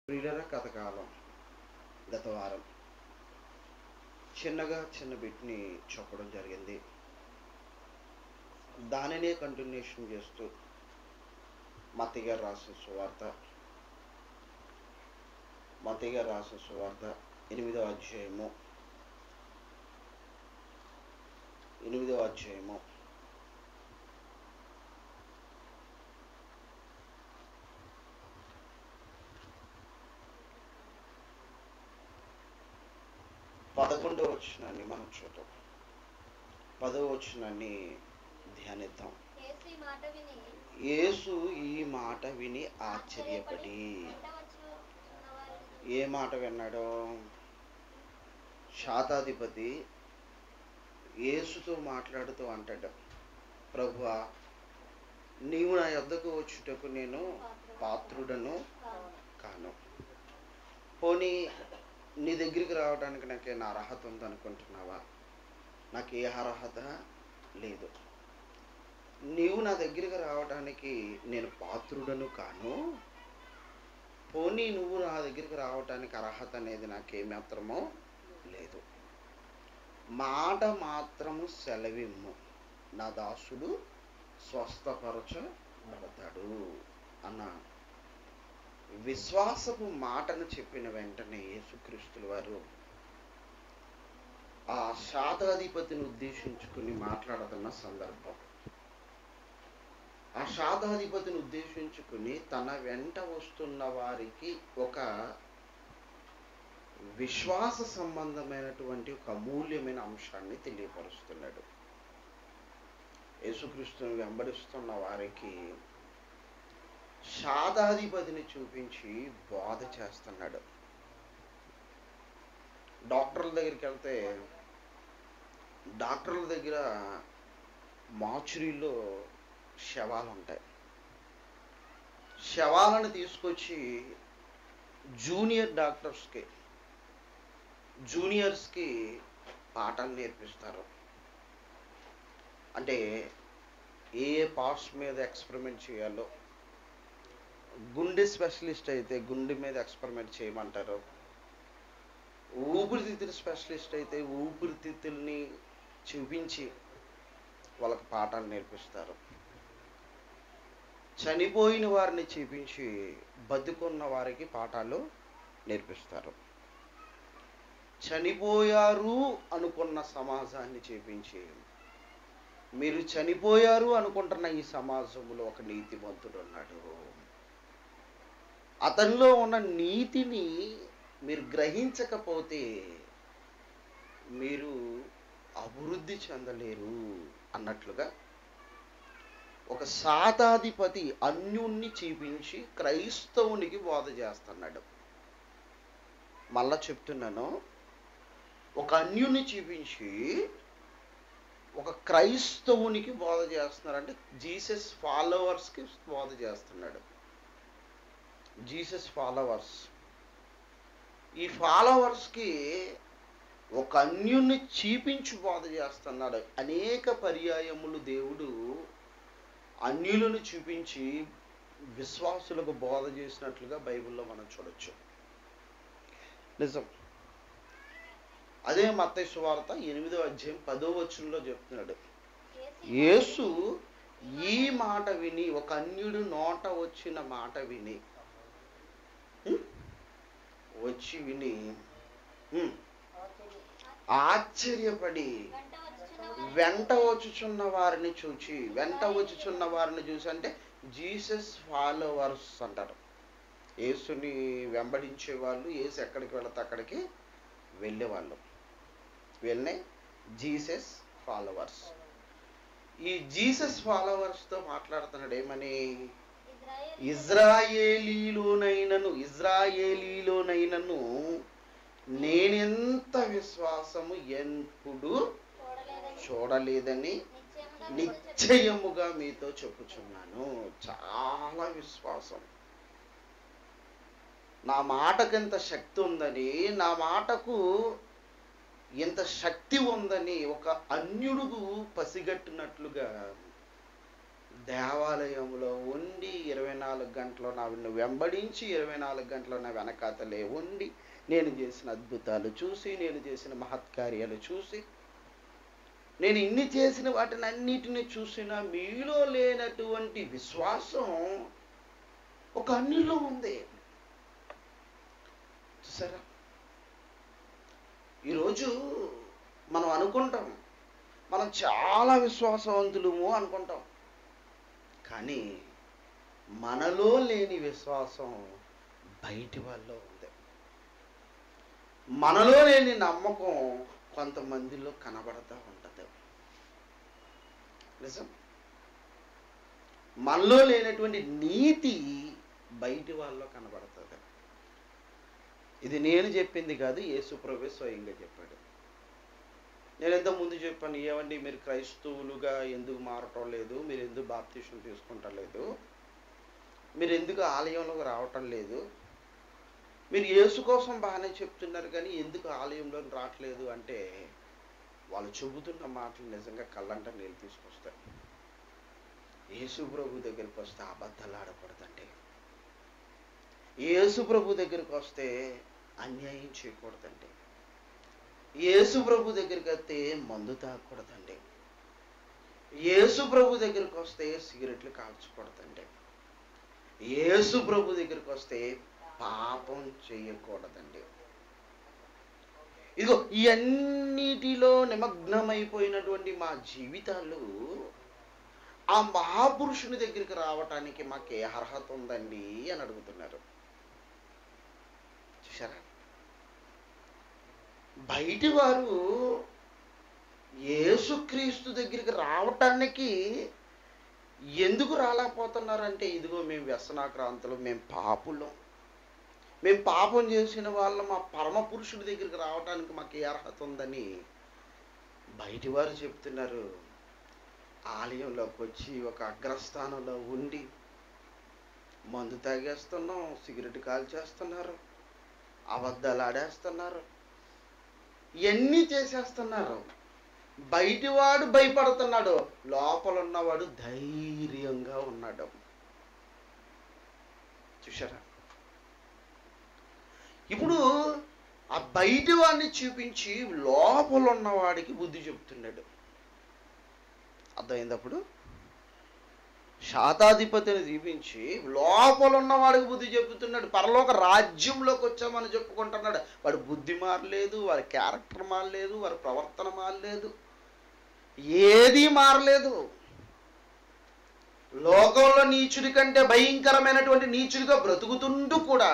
ప్రియులర కథకాలం గత వారం చిన్నగా చిన్న బిట్ని చెప్పడం జరిగింది దానినే కంటిన్యూషన్ చేస్తూ మతి గారు రాసిన సువార్త మతి గారు రాసిన సువార్త ఎనిమిదవ అధ్యాయము ఎనిమిదవ అధ్యాయము పదకొండవ వచనాన్ని మనం చూద్దాం పదవ వచనాన్ని ధ్యానిద్దాం యేసు ఈ మాట విని యేసు ఈ మాట విని ఆశ్చర్యపడి వెంట వచ్చుచున్నవారిని ఏ మాట విన్నాడు శాతాధిపతి యేసుతో మాట్లాడుతూ అంటాడు ప్రభువా నీవు నా యొద్దకు వచ్చుటకు నేను పాత్రుడను కాదు. కాను పోనీ నీ దగ్గరికి రావడానికి నాకు నా అర్హత ఉందనుకుంటున్నావా నాకు ఏ అర్హత లేదు నీవు నా దగ్గరికి రావడానికి నేను పాత్రుడను కాను పోనీ నువ్వు నా దగ్గరికి రావడానికి అర్హత అనేది నాకేమాత్రమో లేదు మాట మాత్రము సెలవిమ్ము నా దాసుడు స్వస్థపరచబడతాడు అన్న విశ్వాసపు మాటను చెప్పిన వెంటనే యేసుక్రీస్తుల వారు ఆ శాతాధిపతిని ఉద్దేశించుకుని మాట్లాడుతున్న సందర్భం ఆ శాతాధిపతిని ఉద్దేశించుకుని తన వెంట వస్తున్న వారికి ఒక విశ్వాస సంబంధమైనటువంటి ఒక అమూల్యమైన అంశాన్ని తెలియపరుస్తున్నాడు యేసుక్రీస్తుని వెంబడిస్తున్న వారికి శాతాధిపతిని చూపించి బోధ చేస్తున్నాడు డాక్టర్ల దగ్గరికి వెళ్తే డాక్టర్ల దగ్గర మాచురీలో శవాలు ఉంటాయి శవాలను తీసుకొచ్చి జూనియర్ డాక్టర్స్కి జూనియర్స్కి పాఠాలు నేర్పిస్తారు అంటే ఏ ఏ పార్ట్స్ మీద ఎక్స్పెరిమెంట్ చేయాలో గుండె స్పెషలిస్ట్ అయితే గుండె మీద ఎక్స్పెరిమెంట్ చేయమంటారు ఊపిరితిత్తుల స్పెషలిస్ట్ అయితే ఊపిరితిత్తుల్ని చూపించి వాళ్ళకి పాఠాలు నేర్పిస్తారు చనిపోయిన వారిని చూపించి బతుకున్న వారికి పాఠాలు నేర్పిస్తారు చనిపోయారు అనుకున్న సమాజాన్ని చూపించి మీరు చనిపోయారు అనుకుంటున్న ఈ సమాజంలో ఒక నీతిమంతుడు ఉన్నాడు అతనిలో ఉన్న నీతిని మీరు గ్రహించకపోతే మీరు అభివృద్ధి చెందలేరు అన్నట్లుగా ఒక శాతాధిపతి అన్యుణ్ణి చూపించి క్రైస్తవునికి బోధ చేస్తున్నాడు మళ్ళా చెప్తున్నాను ఒక అన్యుని చూపించి ఒక క్రైస్తవునికి బోధ చేస్తున్నారంటే జీసస్ ఫాలోవర్స్కి బోధ చేస్తున్నాడు జీసస్ ఫాలోవర్స్ ఈ ఫాలోవర్స్కి ఒక అన్యుని చీపించి బోధ చేస్తున్నాడు అనేక పర్యాయములు దేవుడు అన్యులను చూపించి విశ్వాసులకు బోధ చేసినట్లుగా బైబిల్లో మనం చూడొచ్చు నిజం అదే మత్తయి సువార్త ఎనిమిదో అధ్యాయం పదో వచనంలో చెప్తున్నాడు యేసు ఈ మాట విని ఒక అన్యుడు నోట వచ్చిన మాట విని హ్మ్? వచ్చి విని హ్మ్, ఆశ్చర్యపడి వెంట వచ్చుచున్నవారిని వెంట వచ్చుచున్న వారిని చూచి వెంట వచ్చుచున్న వారిని చూసి అంటే జీసస్ ఫాలోవర్స్ అంటారు యేసుని వెంబడించే వాళ్ళు యేసు ఎక్కడికి వెళితే అక్కడికి వెళ్ళేవాళ్ళు వీళ్ళనే జీసస్ ఫాలోవర్స్ ఈ జీసస్ ఫాలోవర్స్తో మాట్లాడుతున్నాడు ఏమని ఇజ్రాయేలు ఇజ్రాయేలీలోనైనను ఇజ్రాయేలీలోనైనను నేనెంత విశ్వాసము ఎప్పుడు చూడలేదని చూడలేదని నిశ్చయముగా మీతో నిశ్చయముగా మీతో చెప్పుచున్నాను చాలా విశ్వాసం నా మాటకు ఎంత శక్తి ఉందని నా మాటకు ఎంత శక్తి ఉందని ఒక అన్యుడుగు పసిగట్టినట్లుగా దేవాలయంలో ఉండి ఇరవై నాలుగు గంటలు నా వెంబడించి ఇరవై నాలుగు గంటలు నా వెనకాతలే ఉండి నేను చేసిన అద్భుతాలు చూసి నేను చేసిన మహత్కార్యాలు చూసి నేను ఇన్ని చేసిన వాటిని అన్నిటిని చూసిన మీలో లేనటువంటి విశ్వాసం ఒక అన్నిలో ఉంది చూసారా ఈరోజు మనం అనుకుంటాం మనం చాలా విశ్వాసవంతులము అనుకుంటాం కానీ మనలో లేని విశ్వాసం బయటి వాళ్ళలో ఉంది మనలో లేని నమ్మకం కొంతమందిలో కనబడతా ఉంటుంది నిజం మనలో లేనటువంటి నీతి బయటి వాళ్ళలో కనబడుతుంది ఇది నేను చెప్పింది కాదు యేసు ప్రభు స్వయంగా చెప్పాడు నేను ఎంత ముందు చెప్పాను ఏమండి మీరు క్రైస్తవులుగా ఎందుకు మారటం లేదు మీరు ఎందుకు బాప్తీసం తీసుకుంటం లేదు మీరు ఎందుకు ఆలయంలోకి రావటం లేదు మీరు యేసు కోసం బాగానే చెప్తున్నారు కానీ ఎందుకు ఆలయంలో రావట్లేదు అంటే వాళ్ళు చెబుతున్న మాటలు నిజంగా కళ్ళంట నీళ్ళు తీసుకొస్తాయి యేసు ప్రభు దగ్గరికి వస్తే అబద్ధాలు ఆడకూడదండి యేసు ప్రభు దగ్గరికి వస్తే అన్యాయం చేయకూడదండి యేసు ప్రభు దగ్గరికి వస్తే మందు తాగకూడదండి యేసు ప్రభు దగ్గరికి వస్తే సిగరెట్లు కాల్చకూడదండి యేసు ప్రభు దగ్గరికి వస్తే పాపం చేయకూడదండి ఇదిగో ఇవన్నిటిలో నిమగ్నమైపోయినటువంటి మా జీవితాలు ఆ మహాపురుషుని దగ్గరికి రావటానికి మాకు ఏ అర్హత ఉందండి అని అడుగుతున్నారు చూసారా బయటి వారు యేసుక్రీస్తు దగ్గరికి రావటానికి ఎందుకు రాలేకపోతున్నారంటే ఇదిగో మేము వ్యసనాక్రాంతులు మేము పాపులం మేము పాపం చేసిన వాళ్ళం మా పరమ పురుషుడి దగ్గరికి రావటానికి మాకు ఏ అర్హత ఉందని బయటి వారు చెప్తున్నారు ఆలయంలోకి వచ్చి ఒక అగ్రస్థానంలో ఉండి మందు తాగేస్తున్నాం సిగరెట్ కాల్చేస్తున్నారు అబద్ధాలు ఆడేస్తున్నారు ఇవన్నీ చేసేస్తున్నారు బయటివాడు భయపడుతున్నాడు లోపల ఉన్నవాడు ధైర్యంగా ఉన్నాడు చూసారా ఇప్పుడు ఆ బయటి వాడిని చూపించి లోపల ఉన్నవాడికి బుద్ధి చెప్తున్నాడు అర్థమైందప్పుడు శాతాధిపతిని దీపించి లోపల ఉన్నవాడికి బుద్ధి చెబుతున్నాడు పరలోక రాజ్యంలోకి వచ్చామని చెప్పుకుంటున్నాడు వాడి బుద్ధి మారలేదు వారి క్యారెక్టర్ మారలేదు వారి ప్రవర్తన మారలేదు ఏది మారలేదు లోకంలో నీచుడి కంటే భయంకరమైనటువంటి నీచుడిగా బ్రతుకుతుంటూ కూడా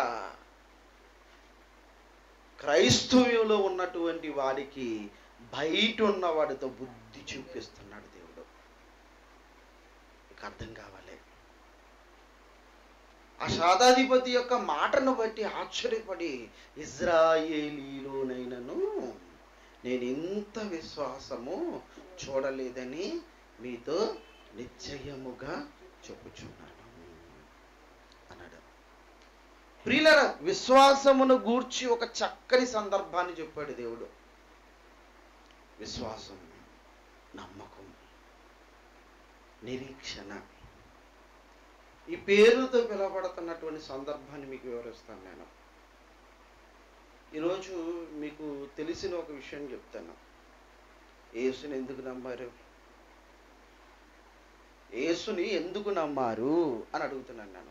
క్రైస్తవ్యంలో ఉన్నటువంటి వాడికి బయట ఉన్న వాడితో బుద్ధి చూపిస్తున్నాడు దేవుడు మీకు అర్థం కావాలి ఆ శాతాధిపతి యొక్క మాటను బట్టి ఆశ్చర్యపడి ఇజ్రాయేలీలోనైనను నేను ఇంత విశ్వాసము చూడలేదని మీతో నిశ్చయముగా చెప్పుచున్నాను అన్నాడు ప్రియుల విశ్వాసమును గూర్చి ఒక చక్కని సందర్భాన్ని చెప్పాడు దేవుడు విశ్వాసం నమ్మకం నిరీక్షణ ఈ పేరుతో పిలువబడుతున్నటువంటి సందర్భాన్ని మీకు వివరిస్తాను నేను ఈరోజు మీకు తెలిసిన ఒక విషయం చెప్తాను యేసుని ఎందుకు నమ్మారు యేసుని ఎందుకు నమ్మారు అని అడుగుతున్నాను నేను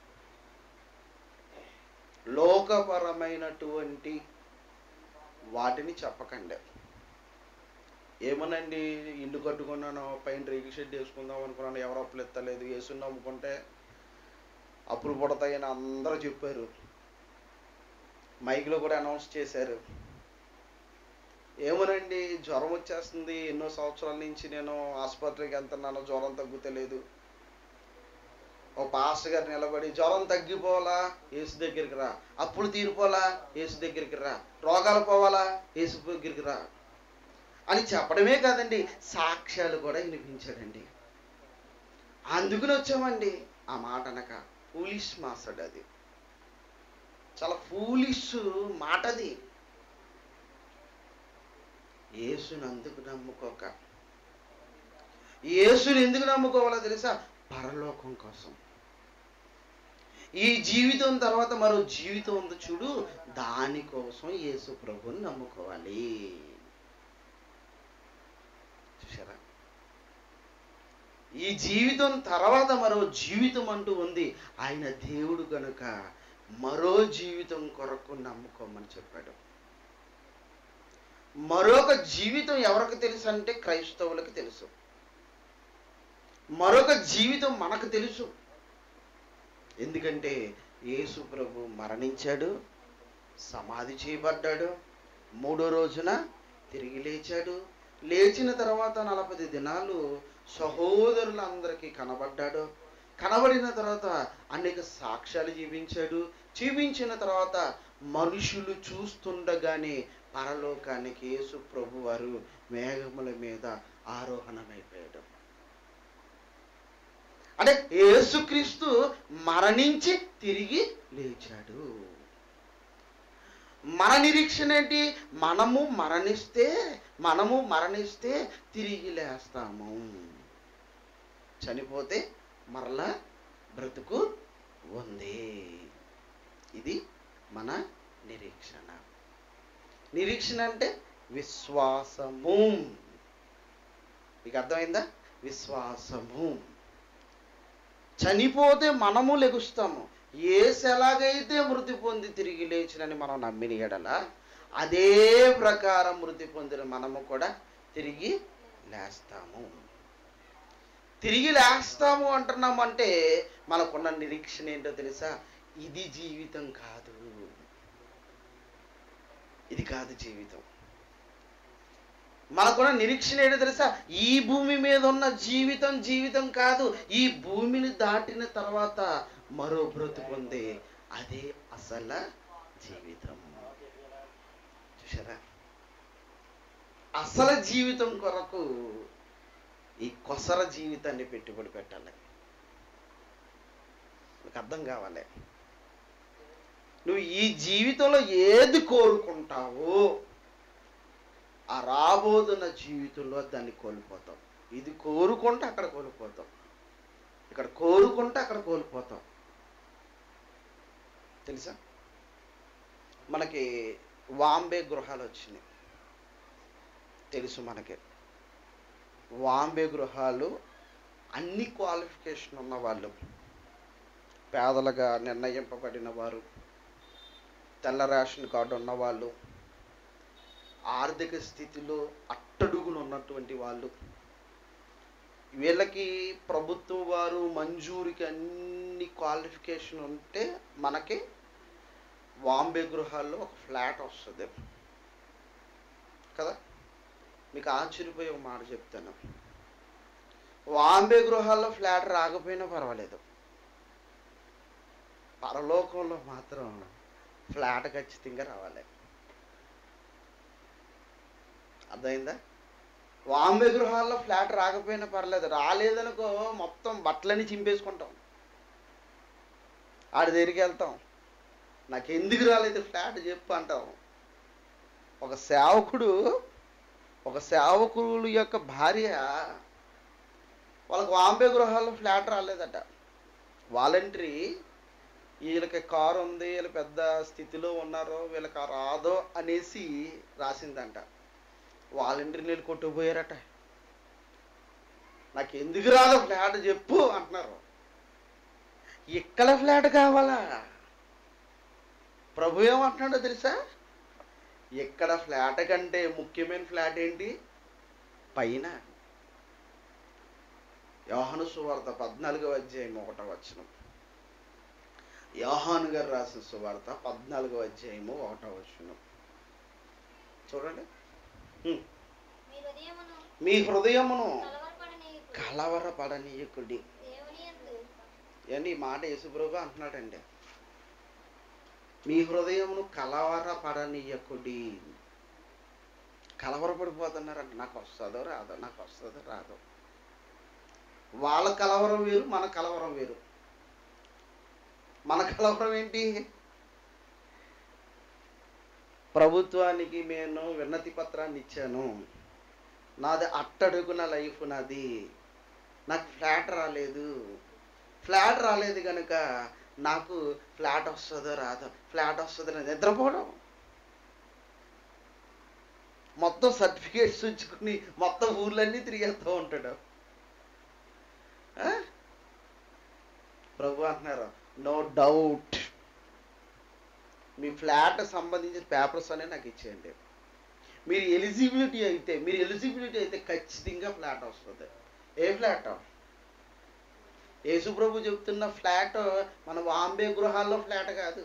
లోకపరమైనటువంటి వాటిని చెప్పకండి ఏమోనండి ఇల్లు కట్టుకున్నాను పైన రేకుల షెడ్ వేసుకుందాం అనుకున్నాను ఎవరు అప్పులు ఎత్తలేదు యేసుని నమ్ముకుంటే అప్పులు పుడతాయని అందరూ చెప్పారు మైక్లో కూడా అనౌన్స్ చేశారు ఏమోనండి జ్వరం వచ్చేస్తుంది ఎన్నో సంవత్సరాల నుంచి నేను ఆసుపత్రికి వెళ్తున్నాను జ్వరం తగ్గుతలేదు ఓ పాస్టర్ గారు నిలబడి జ్వరం తగ్గిపోవాలా యేసు దగ్గరికి రా అప్పులు తీరిపోవాలా యేసు దగ్గరికి రా రోగాలు పోవాలా యేసు దగ్గరికి రా అని చెప్పడమే కాదండి సాక్ష్యాలు కూడా వినిపించాడండి అందుకుని వచ్చామండి ఆ మాట అనక ఫూలిష్ మాసాడు అది చాలా ఫూలిష్ మాట అది యేసుని అందుకు నమ్ముకోక యేసుని ఎందుకు నమ్ముకోవాలో తెలుసా పరలోకం కోసం ఈ జీవితం తర్వాత మరో జీవితం ఉంది చూడు దానికోసం యేసు ప్రభుని నమ్ముకోవాలి చూసారా ఈ జీవితం తర్వాత మరో జీవితం అంటూ ఉంది ఆయన దేవుడు కనుక మరో జీవితం కొరకు నమ్ముకోమని చెప్పాడు మరొక జీవితం ఎవరికి తెలుసు అంటే క్రైస్తవులకు తెలుసు మరొక జీవితం మనకు తెలుసు ఎందుకంటే యేసు ప్రభు మరణించాడు సమాధి చేయబడ్డాడు మూడో రోజున తిరిగి లేచాడు లేచిన తర్వాత నలభై దినాలు సహోదరులందరికీ కనబడ్డాడు కనబడిన తర్వాత అనేక సాక్ష్యాలు జీవించాడు జీవించిన తర్వాత మనుషులు చూస్తుండగానే పరలోకానికి యేసు ప్రభు వారు మేఘముల మీద ఆరోహణమైపోయాడు అంటే యేసుక్రీస్తు మరణించి తిరిగి లేచాడు మన నిరీక్షణ ఏంటి మనము మరణిస్తే మనము మరణిస్తే తిరిగి లేస్తాము చనిపోతే మరలా బ్రతుకు ఉంది ఇది మన నిరీక్షణ నిరీక్షణ అంటే విశ్వాసము మీకు అర్థమైందా విశ్వాసము చనిపోతే మనము లెగుస్తాము ఏసు ఎలాగైతే మృతి పొంది తిరిగి లేచినని మనం నమ్మిన ఎడల అదే ప్రకారం మృతి పొందిన మనము కూడా తిరిగి లేస్తాము తిరిగి లేస్తాము అంటున్నాము అంటే మనకున్న నిరీక్షణ ఏంటో తెలుసా ఇది జీవితం కాదు ఇది కాదు జీవితం మనకున్న నిరీక్షణ ఏంటో తెలుసా ఈ భూమి మీద ఉన్న జీవితం జీవితం కాదు ఈ భూమిని దాటిన తర్వాత మరో బ్రతుకుంది అదే అసలు జీవితం చూసారా అసలు జీవితం కొరకు ఈ కొసర జీవితాన్ని పెట్టుబడి పెట్టాలి నీకు అర్థం కావాలి నువ్వు ఈ జీవితంలో ఏది కోరుకుంటావో ఆ రాబోతున్న జీవితంలో దాన్ని కోల్పోతాం ఇది కోరుకుంటే అక్కడ కోల్పోతాం ఇక్కడ కోరుకుంటే అక్కడ కోల్పోతాం తెలుసా మనకి వాంబే గృహాలు వచ్చినాయి తెలుసు మనకి వాంబే గృహాలు అన్ని క్వాలిఫికేషన్ ఉన్న వాళ్ళు పేదలుగా నిర్ణయింపబడిన వారు తెల్ల రేషన్ కార్డు ఉన్నవాళ్ళు ఆర్థిక స్థితిలో అట్టడుగున ఉన్నటువంటి వాళ్ళు వీళ్ళకి ప్రభుత్వం వారు మంజూరికి అన్ని క్వాలిఫికేషన్ ఉంటే మనకి వాంబే గృహాల్లో ఒక ఫ్లాట్ వస్తుంది కదా మీకు ఆశ్చర్యపోయే ఒక మాట చెప్తాను వాంబే గృహాల్లో ఫ్లాట్ రాకపోయినా పర్వాలేదు పరలోకంలో మాత్రం ఫ్లాట్ ఖచ్చితంగా రావాలి అర్థమైందా వాంబే గృహాల్లో ఫ్లాట్ రాకపోయినా పర్లేదు రాలేదనుకో మొత్తం బట్టలని చింపేసుకుంటాం ఆడి దగ్గరికి వెళ్తాం నాకు ఎందుకు రాలేదు ఫ్లాట్ చెప్పు అంటాం ఒక సేవకుడు ఒక సేవకుడు యొక్క భార్య వాళ్ళకి వాంబే గృహాల్లో ఫ్లాట్ రాలేదట వాలంటరీ వీళ్ళకి కారు ఉంది వీళ్ళు పెద్ద స్థితిలో ఉన్నారో వీళ్ళకి రాదో అనేసి రాసిందంట వాలంటీర్ని వెళ్ళి కొట్టుకుపోయారట నాకు ఎందుకు రాదు ఫ్లాట్ చెప్పు అంటున్నారు ఇక్కడ ఫ్లాట్ కావాలా ప్రభు ఏమంటున్నాడో తెలుసా ఇక్కడ ఫ్లాట్ కంటే ముఖ్యమైన ఫ్లాట్ ఏంటి పైన యోహాను సువార్త పద్నాలుగో అధ్యాయం ఒకటో వచనం యోహాను గారు రాసిన సువార్త పద్నాలుగో అధ్యాయము ఒకటో వచనం చూడండి హ్మ్. మీ హృదయమును మీ హృదయమును కలవరపడనీయకు. కలవరపడనీయకుడి దేవుని యందు ఏంటి ఈ మాట యేసుప్రభు అంటున్నాడండి మీ హృదయమును కలవరపడనీయకుడి కలవరపడిపోతున్నారంట నాకు వస్తుందో రాదో నాకు వస్తుందో రాదో వాళ్ళ కలవరం వేరు మన కలవరం వేరు మన కలవరం ఏంటి ప్రభుత్వానికి నేను విన్నతి పత్రాన్ని ఇచ్చాను నాది అట్టడుగున లైఫ్ నాది నాకు ఫ్లాట్ రాలేదు ఫ్లాట్ రాలేదు కనుక నాకు ఫ్లాట్ వస్తుందో రాదో ఫ్లాట్ వస్తుందో నిద్రపోవడం మొత్తం సర్టిఫికేట్స్ ఉంచుకుని మొత్తం ఊర్లన్నీ తిరిగేస్తూ ఉంటాడు ఆ? ప్రభు అంటున్నారు నో డౌట్ మీ ఫ్లాట్ సంబంధించిన పేపర్స్ అనే నాకు ఇచ్చేయండి మీరు ఎలిజిబిలిటీ అయితే మీరు ఎలిజిబిలిటీ అయితే ఖచ్చితంగా ఫ్లాట్ వస్తుంది ఏ ఫ్లాట్ యేసుప్రభు చెప్తున్న ఫ్లాట్ మన బాంబే గృహాల్లో ఫ్లాట్ కాదు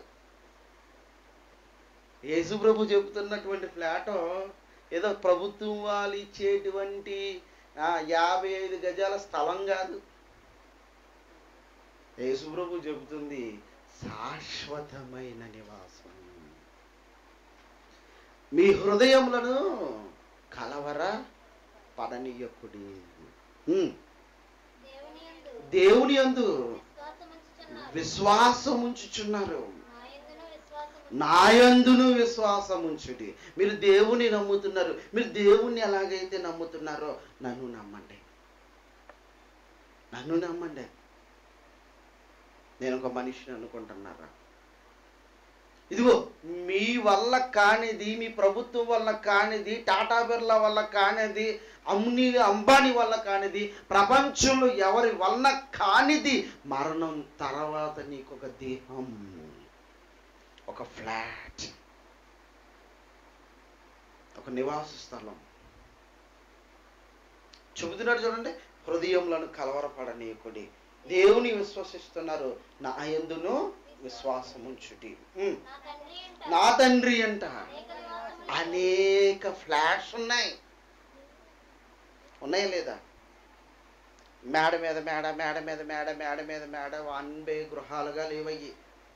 యేసుప్రభు చెబుతున్నటువంటి ఫ్లాట్ ఏదో ప్రభుత్వం వాళ్ళు ఇచ్చేటువంటి ఆ, యాభై ఐదు గజాల స్థలం కాదు యేసుప్రభు చెబుతుంది శాశ్వతమైన నివాసం మీ హృదయములను కలవర పడనీయకుడి ఉమ్. దేవుని యందు దేవుని యందు విశ్వాసముంచుచున్నారు. విశ్వాసం ఉంచుచున్నారు నా యందును విశ్వాసముంచు. నాయందును విశ్వాసం ఉంచుడి మీరు దేవుని నమ్ముతున్నారు మీరు దేవుణ్ణి ఎలాగైతే నమ్ముతున్నారో నన్ను నమ్మండి నన్ను నమ్మండి నేను ఒక మనిషిని అనుకుంటున్నారా ఇదిగో మీ వల్ల కానిది మీ ప్రభుత్వం వల్ల కానిది టాటా బిర్లా వల్ల కానిది అమ్ని అంబానీ వల్ల కానిది ప్రపంచంలో ఎవరి వల్ల కానిది మరణం తర్వాత నీకు ఒక దేహం ఒక ఫ్లాట్ ఒక నివాస స్థలం చెబుతున్నాడు చూడండి హృదయంలను కలవరపడనీయకుడి దేవుని విశ్వసిస్తున్నారు నా యందును విశ్వాసం ఉంచుటి ఉమ్. నా తండ్రి అంట నా తండ్రి అంట అనేక నివాసములు అనేక ఫ్లాట్స్ ఉన్నాయి ఉన్నాయా లేదా మేడ మీద మేడ మేడ మీద మేడ మేడ మీద మేడ వన్ బే గృహాలుగా లేవయ్యి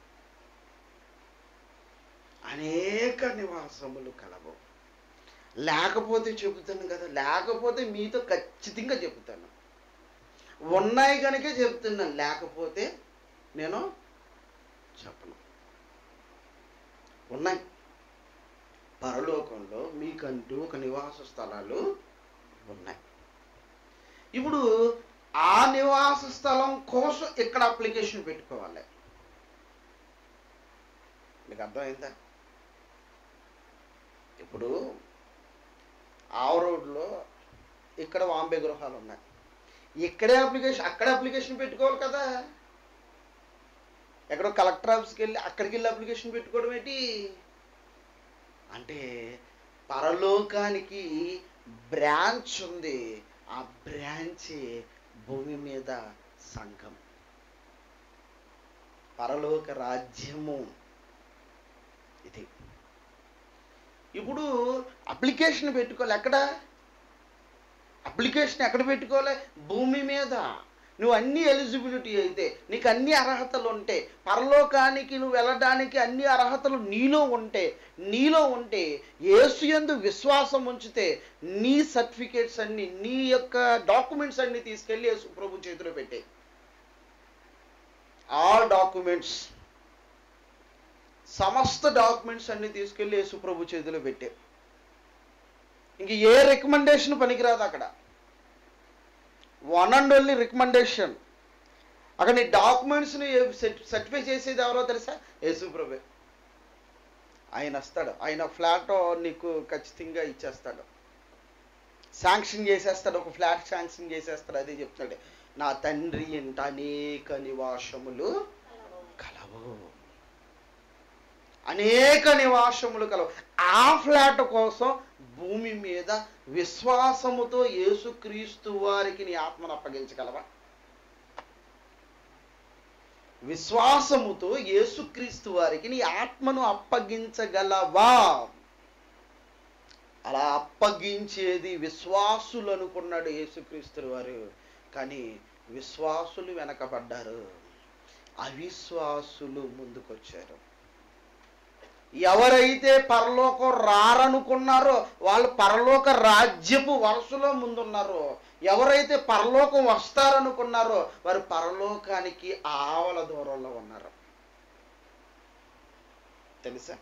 అనేక నివాసములు కలవు లేకపోతే చెబుతాను కదా లేకపోతే మీతో ఖచ్చితంగా చెబుతాను ఉన్నాయి కనుక చెప్తున్నాను లేకపోతే నేను చెప్పను ఉన్నాయి పరలోకంలో మీకంటూ ఒక నివాస స్థలాలు ఉన్నాయి ఇప్పుడు ఆ నివాస స్థలం కోసం ఇక్కడ అప్లికేషన్ పెట్టుకోవాలి మీకు అర్థమైందా ఇప్పుడు ఆవ రోడ్లో ఇక్కడ వాంబే గృహాలు ఉన్నాయి ఇక్కడే అప్లికేషన్ అక్కడే అప్లికేషన్ పెట్టుకోవాలి కదా ఎక్కడో కలెక్టర్ ఆఫీస్కి వెళ్ళి అక్కడికి వెళ్ళి అప్లికేషన్ పెట్టుకోవడం ఏంటి అంటే పరలోకానికి బ్రాంచ్ ఉంది ఆ బ్రాంచ్ భూమి మీద సంఘం పరలోక రాజ్యము ఇది ఇప్పుడు అప్లికేషన్ పెట్టుకోవాలి ఎక్కడ అప్లికేషన్ ఎక్కడ పెట్టుకోవాలి భూమి మీద నువ్వు అన్ని ఎలిజిబిలిటీ అయితే నీకు అన్ని అర్హతలు ఉంటే పరలోకానికి నువ్వు వెళ్ళడానికి అన్ని అర్హతలు నీలో ఉంటే నీలో ఉంటే యేసు యందు విశ్వాసం ఉంచితే నీ సర్టిఫికేట్స్ అన్ని నీ యొక్క డాక్యుమెంట్స్ అన్ని తీసుకెళ్ళి యేసు ప్రభు చేతిలో పెట్టే ఆల్ డాక్యుమెంట్స్ సమస్త డాక్యుమెంట్స్ అన్ని తీసుకెళ్ళి యేసు ప్రభు చేతిలో పెట్టే ఇంక ఏ రికమెండేషన్ పనికిరాదు అక్కడ వన్ అండ్ ఓన్లీ రికమెండేషన్ అక్కడ నీ డాక్యుమెంట్స్ని సర్టిఫై చేసేది ఎవరో తెలుసా యేసు ప్రభే ఆయన వస్తాడు ఆయన ఫ్లాట్ నీకు ఖచ్చితంగా ఇచ్చేస్తాడు శాంక్షన్ చేసేస్తాడు ఒక ఫ్లాట్ శాంక్షన్ చేసేస్తాడు అదే చెప్తాడు నా తండ్రి ఇంట అనేక నివాసములు కలవు అనేక నివాసములు కలవు ఆ ఫ్లాట్ కోసం భూమి మీద విశ్వాసముతో యేసుక్రీస్తు వారికి నీ ఆత్మను అప్పగించగలవా విశ్వాసముతో యేసుక్రీస్తు వారికి నీ ఆత్మను అప్పగించగలవా అలా అప్పగించేది విశ్వాసులు అనుకున్నాడు యేసుక్రీస్తు వారు కానీ విశ్వాసులు వెనకబడ్డారు అవిశ్వాసులు ముందుకొచ్చారు ఎవరైతే పరలోకం రారనుకున్నారో వాళ్ళు పరలోక రాజ్యపు వరుసలో ముందున్నారో ఎవరైతే పరలోకం వస్తారనుకున్నారో వారు పరలోకానికి ఆవల దూరంలో ఉన్నారు తెలుసా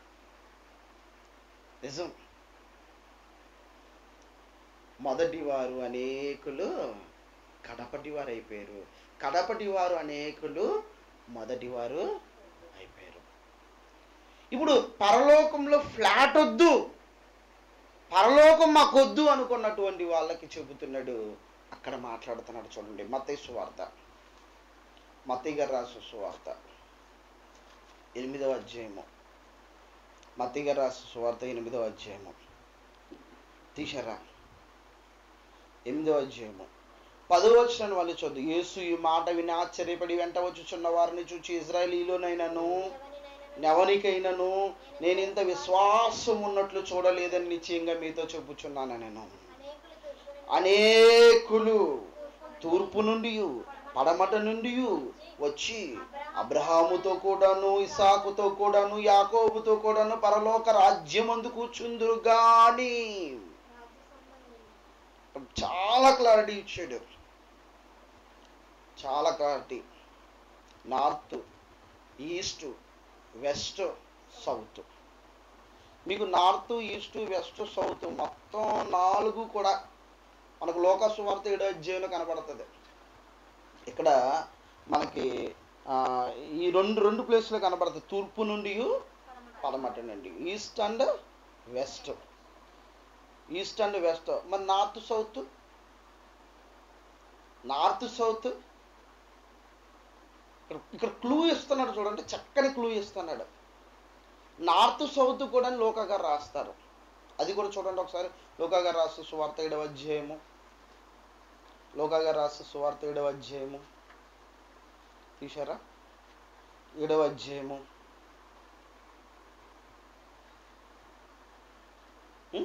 నిజం మొదటి వారు అనేకులు కడపటి వారు అయిపోయారు కడపటి వారు అనేకులు మొదటి వారు అయిపోయారు ఇప్పుడు పరలోకంలో ఫ్లాట్ వద్దు పరలోకం మాకొద్దు అనుకున్నటువంటి వాళ్ళకి చెబుతున్నాడు అక్కడ మాట్లాడుతున్నాడు చూడండి మత్తయి సువార్త మత్తయ్య గారు రాసిన సువార్త ఎనిమిదవ అధ్యాయము మత్తయ్య గారు రాసిన సువార్త ఎనిమిదవ అధ్యాయము తీశారా ఎనిమిదవ అధ్యాయము పదో వచ్చిన వాళ్ళు చదువు యేసు ఈ మాట విని ఆశ్చర్యపడి వెంట వచ్చుచున్న వారిని చూచి ఇజ్రాయలీలోనైనను ఎవరికైనాను నేను ఇంత విశ్వాసం ఉన్నట్లు చూడలేదని నిశ్చయంగా మీతో చెప్పుచున్నాను నేను అనేకులు తూర్పు నుండి పడమట నుండి వచ్చి అబ్రహాముతో కూడాను ఇసాకుతో కూడాను యాకోబుతో కూడాను పరలోక రాజ్యమందు కూర్చుందురు గాని చాలా క్లారిటీ ఇచ్చాడు చాలా clarity north east west south మీకు నార్త్ ఈస్ట్ వెస్ట్ సౌత్ మొత్తం నాలుగు కూడా మనకు లోకసు వార్త ఏడో అధ్యాయంలో కనబడుతుంది ఇక్కడ మనకి ఆ, ఈ రెండు రెండు ప్లేస్లో కనబడుతుంది తూర్పు నుండి పడమట నుండి east and west east and west మరి నార్త్ సౌత్ నార్త్ సౌత్ ఇక్కడ ఇక్కడ క్లూ ఇస్తున్నాడు చూడండి చక్కని క్లూ ఇస్తున్నాడు నార్త్ సౌత్ కూడా లోకా గారు రాస్తారు అది కూడా చూడండి ఒకసారి లోకా గారు రాసిన సువార్త ఏడవ అధ్యాయము లోకా గారు రాసిన సువార్త ఏడవ అధ్యాయము తీశారా ఏడవ అధ్యాయము ఉం?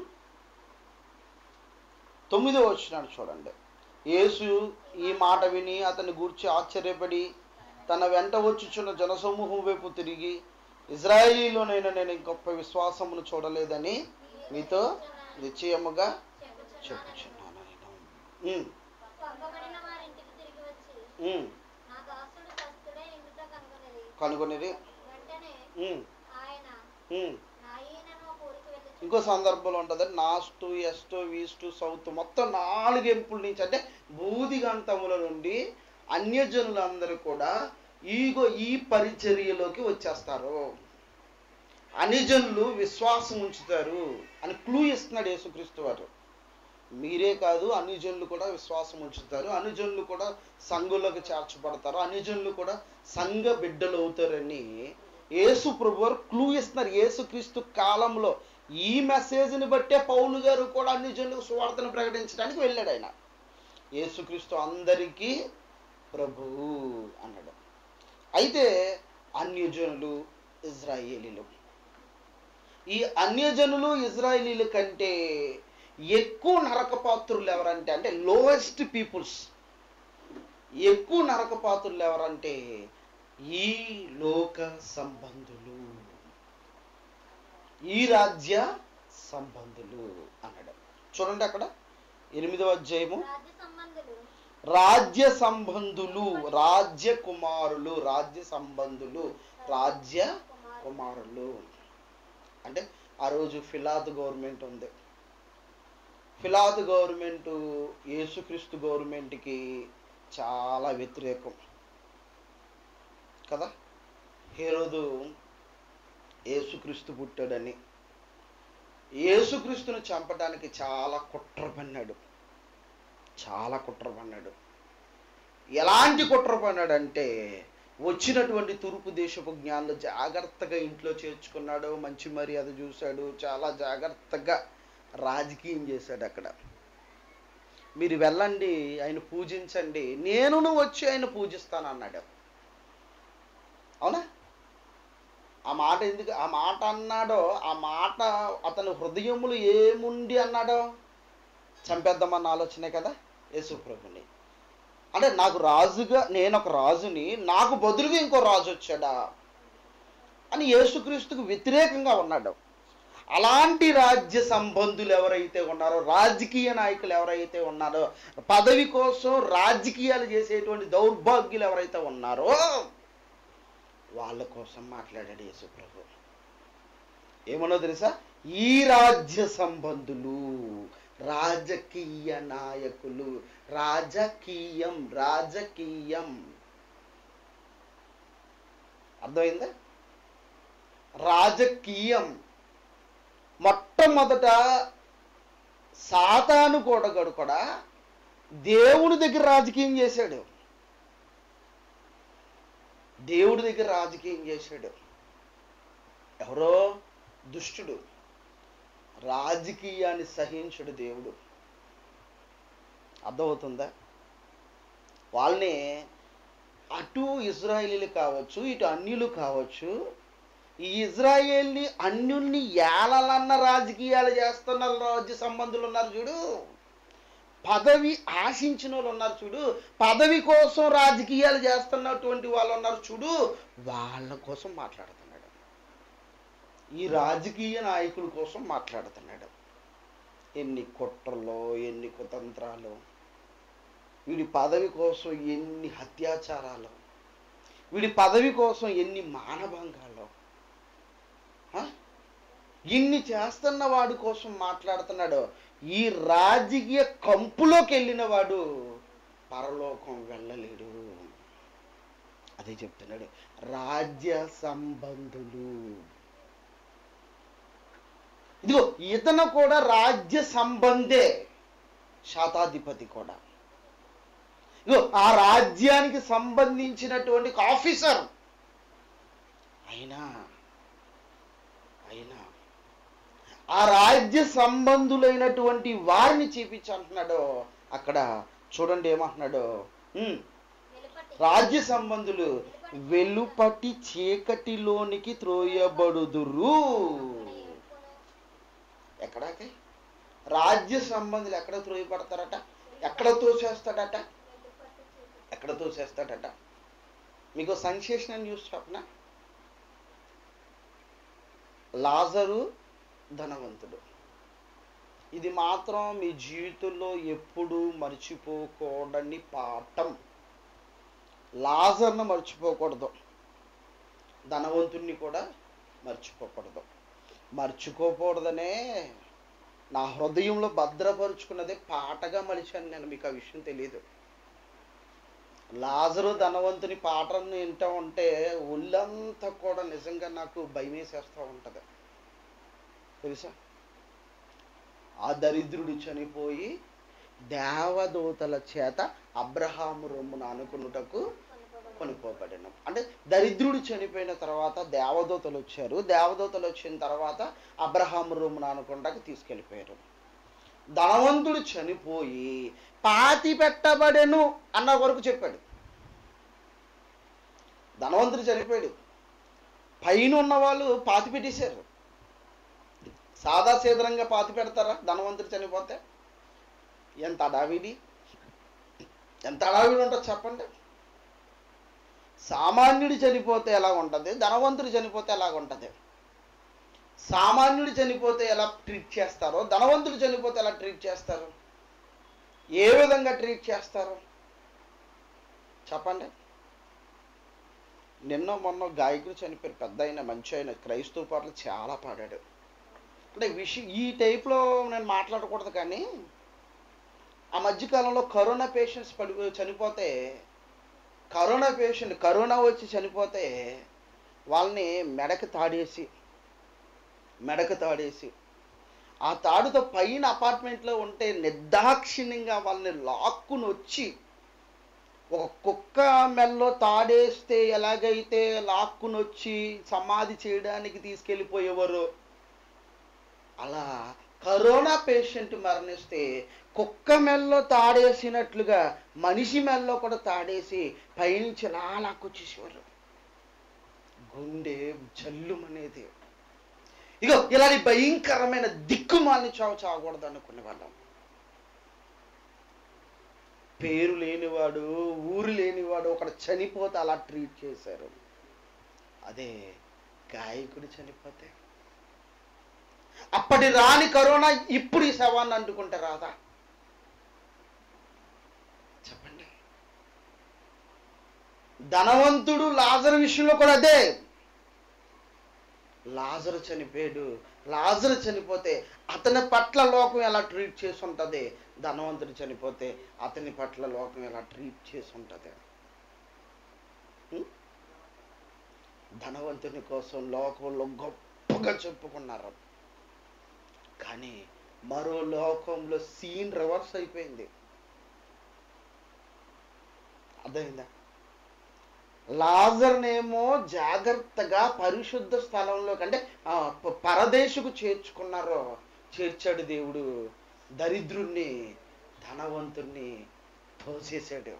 తొమ్మిదో వచ్చినాడు చూడండి యేసు ఈ మాట విని అతన్ని గూర్చి ఆశ్చర్యపడి తన వెంట వచ్చుచున్న జనసమూహం వైపు తిరిగి ఇజ్రాయేలీలోనైనా నేను గొప్ప విశ్వాసమును చూడలేదని మీతో నిశ్చయముగా చెప్పుచున్నాను నేను ఉం, పంపబడిన వారింటికి తిరిగి వచ్చి ఉం, నా దాసుడు స్వస్థుడే ఇందుట కనుగొనేది కనుగొనిరి వెంటనే ఉం, ఆయన ఉం. నా ఈయనను ఒక ఊరికి వెళ్ళి ఇంకో సందర్భంలో ఉంటుంది నాస్ట్ ఎస్ట్ ఈస్ట్ సౌత్ మొత్తం నాలుగు ఎంపుల నుంచి అంటే బూదిగంతముల నుండి అన్యజనులందరూ కూడా ఈగో ఈ పరిచర్యలోకి వచ్చేస్తారు అనిజనులు విశ్వాసం ఉంచుతారు అని క్లూ ఇస్తున్నాడు యేసుక్రీస్తు వారు మీరే కాదు అన్యజనులు కూడా విశ్వాసం ఉంచుతారు అనుజనులు కూడా సంఘంలోకి చేర్చబడతారు అన్యజనులు కూడా సంఘ బిడ్డలు అవుతారని యేసు ప్రభు వారు క్లూ ఇస్తున్నారు యేసుక్రీస్తు కాలంలో ఈ మెసేజ్ని బట్టే పౌలు గారు కూడా అన్ని జనులకు సువార్తను ప్రకటించడానికి వెళ్ళాడు ఆయన యేసుక్రీస్తు అందరికీ ప్రభువు అన్నాడు అయితే అన్యజనులు ఇజ్రాయేలీలు ఈ అన్యజనులు ఇజ్రాయేలీల కంటే ఎక్కువ నరకపాత్రులు ఎవరంటే అంటే లోయెస్ట్ పీపుల్స్ ఎక్కువ నరకపాత్రులు ఎవరంటే ఈ లోక సంబంధులు ఈ రాజ్య సంబంధులు అన్నాడు చూడండి అక్కడ ఎనిమిదవ అధ్యాయము రాజ్య సంబంధులు రాజ్య సంబంధులు రాజ్య కుమారులు రాజ్య సంబంధులు రాజ్య కుమారులు అంటే ఆ రోజు ఫిలాత్ గవర్నమెంట్ ఉంది ఫిలాత్ గవర్నమెంట్ యేసుక్రీస్తు గవర్నమెంట్కి చాలా వ్యతిరేకం కదా హేరోదు యేసుక్రీస్తు పుట్టాడని యేసుక్రీస్తును చంపడానికి చాలా కుట్ర పన్నాడు చాలా కుట్ర పన్నాడు ఎలాంటి కుట్ర పన్నాడంటే వచ్చినటువంటి తూర్పు దేశపు జ్ఞానులు జాగ్రత్తగా ఇంట్లో చేర్చుకున్నాడు మంచి మర్యాద చూశాడు చాలా జాగ్రత్తగా రాజకీయం చేశాడు అక్కడ మీరు వెళ్ళండి ఆయన పూజించండి నేనును వచ్చి ఆయన పూజిస్తాను అన్నాడు అవునా ఆ మాట ఎందుకు ఆ మాట అన్నాడో ఆ మాట అతని హృదయములు ఏముండి అన్నాడో చంపేద్దామన్న ఆలోచనే కదా యేసుప్రభుని అంటే నాకు రాజుగా నేను ఒక రాజుని నాకు బదులుగా ఇంకో రాజు వచ్చాడా అని యేసుక్రీస్తుకు వ్యతిరేకంగా ఉన్నాడు అలాంటి రాజ్య సంబంధులు ఎవరైతే ఉన్నారో రాజకీయ నాయకులు ఎవరైతే ఉన్నారో పదవి కోసం రాజకీయాలు చేసేటువంటి దౌర్భాగ్యులు ఎవరైతే ఉన్నారో వాళ్ళ కోసం మాట్లాడాడు యేసుప్రభు ఏమన్నో తెలుసా ఈ రాజ్య సంబంధులు రాజకీయ నాయకులు రాజకీయం రాజకీయం అర్థమైందా రాజకీయం మొట్టమొదట సాతాను కూడా కూడా దేవుడి దగ్గర రాజకీయం చేశాడు దేవుడి దగ్గర రాజకీయం చేశాడు ఎవరో దుష్టుడు రాజకీయాన్ని సహించుడు దేవుడు అర్థమవుతుందా వాళ్ళని అటు ఇజ్రాయేలీలు కావచ్చు ఇటు అన్యులు కావచ్చు ఈ ఇజ్రాయేల్ని అన్యుల్ని ఏలలన్న రాజకీయాలు చేస్తున్న రాజ్య సంబంధులు ఉన్నారు చూడు పదవి ఆశించిన వాళ్ళు ఉన్నారు చూడు పదవి కోసం రాజకీయాలు చేస్తున్నటువంటి వాళ్ళు ఉన్నారు చూడు వాళ్ళ కోసం మాట్లాడుతున్నాడు ఈ రాజకీయ నాయకుల కోసం మాట్లాడుతున్నాడు ఎన్ని కుట్రలు ఎన్ని కుతంత్రాలు వీడి పదవి కోసం ఎన్ని అత్యాచారాలు వీడి పదవి కోసం ఎన్ని మానభంగాలు ఆ? ఇన్ని చేస్తున్న వాడి కోసం మాట్లాడుతున్నాడు ఈ రాజకీయ కంపులోకి వెళ్ళిన వాడు పరలోకం వెళ్ళలేడు అదే చెప్తున్నాడు రాజ్య సంబంధులు ఇదిగో ఇతను కూడా రాజ్య సంబంధే శాతాధిపతి కూడా ఇదిగో ఆ రాజ్యానికి సంబంధించినటువంటి ఒక ఆఫీసర్ అయినా అయినా ఆ రాజ్య సంబంధులైనటువంటి వారిని చూపించంటున్నాడు అక్కడ చూడండి ఏమంటున్నాడు ఉమ్, వెలుపటి రాజ్య సంబంధులు వెలుపటి చీకటిలోనికి త్రోయబడుదురు అక్కడ ఏడ్పును, ఎక్కడాకి రాజ్య సంబంధులు ఎక్కడ త్రోయబడతారట ఎక్కడ తోసేస్తాడట వెలుపటి చీకటి. ఎక్కడ తోసేస్తాడట మీకు సంశేషణ న్యూస్ చెప్పనా లాజరు ధనవంతుడు ఇది మాత్రం మీ జీవితంలో ఎప్పుడూ మర్చిపోకూడని పాఠం లాజర్ను మర్చిపోకూడదు ధనవంతుణ్ణి కూడా మర్చిపోకూడదు మర్చిపోకూడదనే నా హృదయంలో భద్రపరుచుకున్నదే పాటగా మలిచాను నేను మీకు ఆ విషయం తెలియదు లాజరు ధనవంతుని పాటను వింటూ ఉంటే ఒళ్ళంతా కూడా నిజంగా నాకు భయం వేసేస్తూ ఉంటుంది తెలుసా ఆ దరిద్రుడు చనిపోయి దేవదూతల చేత అబ్రహాము రొమ్మును అనుకున్నటకు కొనుక్కోబడి. కొనుక్కోబడిన అంటే దరిద్రుడు చనిపోయిన తర్వాత దేవదూతలు వచ్చారు దేవదూతలు వచ్చిన తర్వాత అబ్రహాము రూమును అనుకుంటాకి తీసుకెళ్ళిపోయారు ధనవంతుడు చనిపోయి పాతి పెట్టబడెను అన్న వరకు చెప్పాడు ధనవంతుడు చనిపోయాడు పైన ఉన్న వాళ్ళు పాతి పెట్టేశారు సాదా సీదరంగా పాతి పెడతారా ధనవంతుడు చనిపోతే ఎంత అడావిడి ఎంత అడావిడి ఉంటుంది చెప్పండి సామాన్యుడు చనిపోతే ఎలా ఉంటుంది ధనవంతుడు చనిపోతే ఎలా ఉంటుంది సామాన్యుడు చనిపోతే ఎలా ట్రీట్ చేస్తారో ధనవంతుడు చనిపోతే ఎలా ట్రీట్ చేస్తారు ఏ విధంగా ట్రీట్ చేస్తారు చెప్పండి నిన్న మొన్న గాయకుడు చనిపోయారు పెద్ద అయిన మంచి అయిన క్రైస్తవ పాటలు చాలా పాడాడు అంటే విషయం ఈ టైప్లో నేను మాట్లాడకూడదు కానీ ఆ మధ్యకాలంలో కరోనా పేషెంట్స్ పడి చనిపోతే కరోనా పేషెంట్ కరోనా వచ్చి చనిపోతే వాళ్ళని మెడకు తాడేసి మెడకు తాడేసి ఆ తాడుతో పైన అపార్ట్మెంట్లో ఉంటే నిర్దాక్షిణ్యంగా వాళ్ళని లాక్కుని వచ్చి ఒక కుక్క మెల్లో తాడేస్తే ఎలాగైతే లాక్కుని వచ్చి సమాధి చేయడానికి తీసుకెళ్ళిపోయేవారు అలా కరోనా పేషెంట్ మరణిస్తే కుక్క మెల్లో తాడేసినట్లుగా మనిషి మెల్లో కూడా తాడేసి పైనుంచి ఇలా లాక్కొచ్చేసేవారు గుండె జల్లుమనేది ఇగో ఇలాంటి భయంకరమైన దిక్కుమాలిన చావు చావకూడదు అనుకునే వాళ్ళం పేరు లేనివాడు ఊరు లేనివాడు ఒకడు చనిపోతే అలా ట్రీట్ చేశారు అదే గాయకుడు చనిపోతే అప్పటి రాని కరోనా ఇప్పుడు ఈ శవాన్ని అంటుకుంటే రాదా చెప్పండి ధనవంతుడు లాజర్ విషయంలో కూడా అదే లాజరు చనిపోయాడు లాజరు చనిపోతే అతని పట్ల లోకం ఎలా ట్రీట్ చేసి ఉంటుంది ధనవంతుడు చనిపోతే అతని పట్ల లోకం ఎలా ట్రీట్ చేసి ఉంటుంది ఉం? ధనవంతుని కోసం లోకంలో గొప్పగా చెప్పుకున్నారు కానీ మరో లోకంలో సీన్ రివర్స్ అయిపోయింది అర్థమైందా లాజర్నేమో జాగ్రత్తగా పరిశుద్ధ స్థలంలో కంటే ఆ, ప- పరదేశుకు చేర్చుకున్నారు చేర్చాడు దేవుడు దరిద్రుణ్ణి ధనవంతుణ్ణి తోసేసాడు